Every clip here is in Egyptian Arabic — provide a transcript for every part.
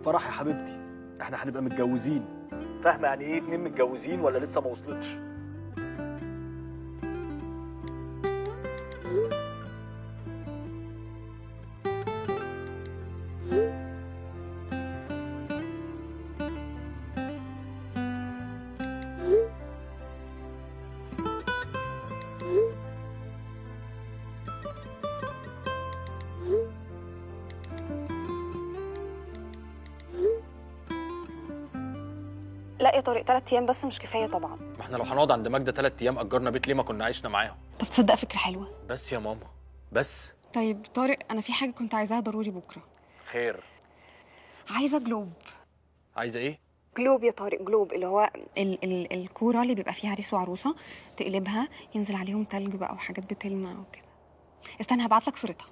فرح يا حبيبتي احنا هنبقى متجوزين فاهمه يعني ايه اتنين متجوزين ولا لسه ما وصلتش لا يا طارق ثلاث ايام بس مش كفايه طبعا ما احنا لو هنقعد عند ماجدة ثلاث ايام اجرنا بيت ليه ما كنا عشنا معاهم طب تصدق فكره حلوه بس يا ماما بس طيب طارق انا في حاجه كنت عايزاها ضروري بكره خير عايزه جلوب عايزه ايه جلوب يا طارق جلوب اللي هو ال ال الكوره اللي بيبقى فيها عريس وعروسه تقلبها ينزل عليهم تلج بقى وحاجات بتلمع وكده استنى هبعت لك صورتها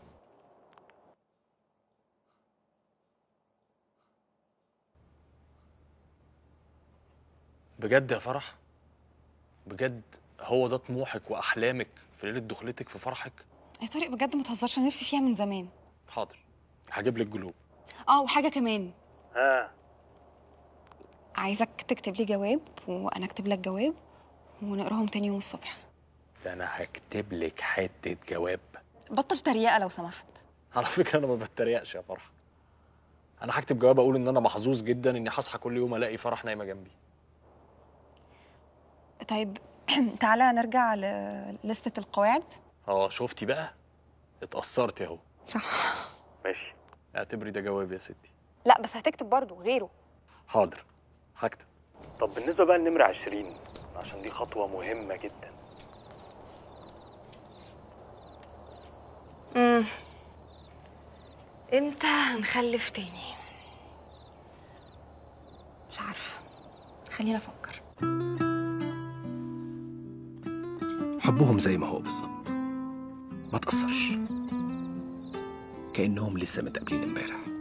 بجد يا فرح بجد هو ده طموحك واحلامك في ليله دخلتك في فرحك يا طارق بجد ما تهزرش انا نفسي فيها من زمان حاضر هجيب لك جلوب اه وحاجه كمان ها عايزك تكتب لي جواب وانا اكتب لك جواب ونقراهم تاني يوم الصبح ده انا هكتب لك حته جواب بطل تريقه لو سمحت على فكره انا ما بتريقش يا فرح انا هكتب جواب اقول ان انا محظوظ جدا اني هصحى كل يوم الاقي فرح نايمه جنبي طيب تعالى نرجع للستة القواعد اه شفتي بقى اتأثرت اهو صح ماشي اعتبري ده جواب يا ستي لا بس هتكتب برضه غيره حاضر هكتب طب بالنسبه بقى لنمره 20 عشان دي خطوه مهمه جدا امم امتى هنخلف تاني مش عارفه خلينا افكر حبهم زي ما هو بالظبط ما تأثرش كأنهم لسه متقابلين امبارح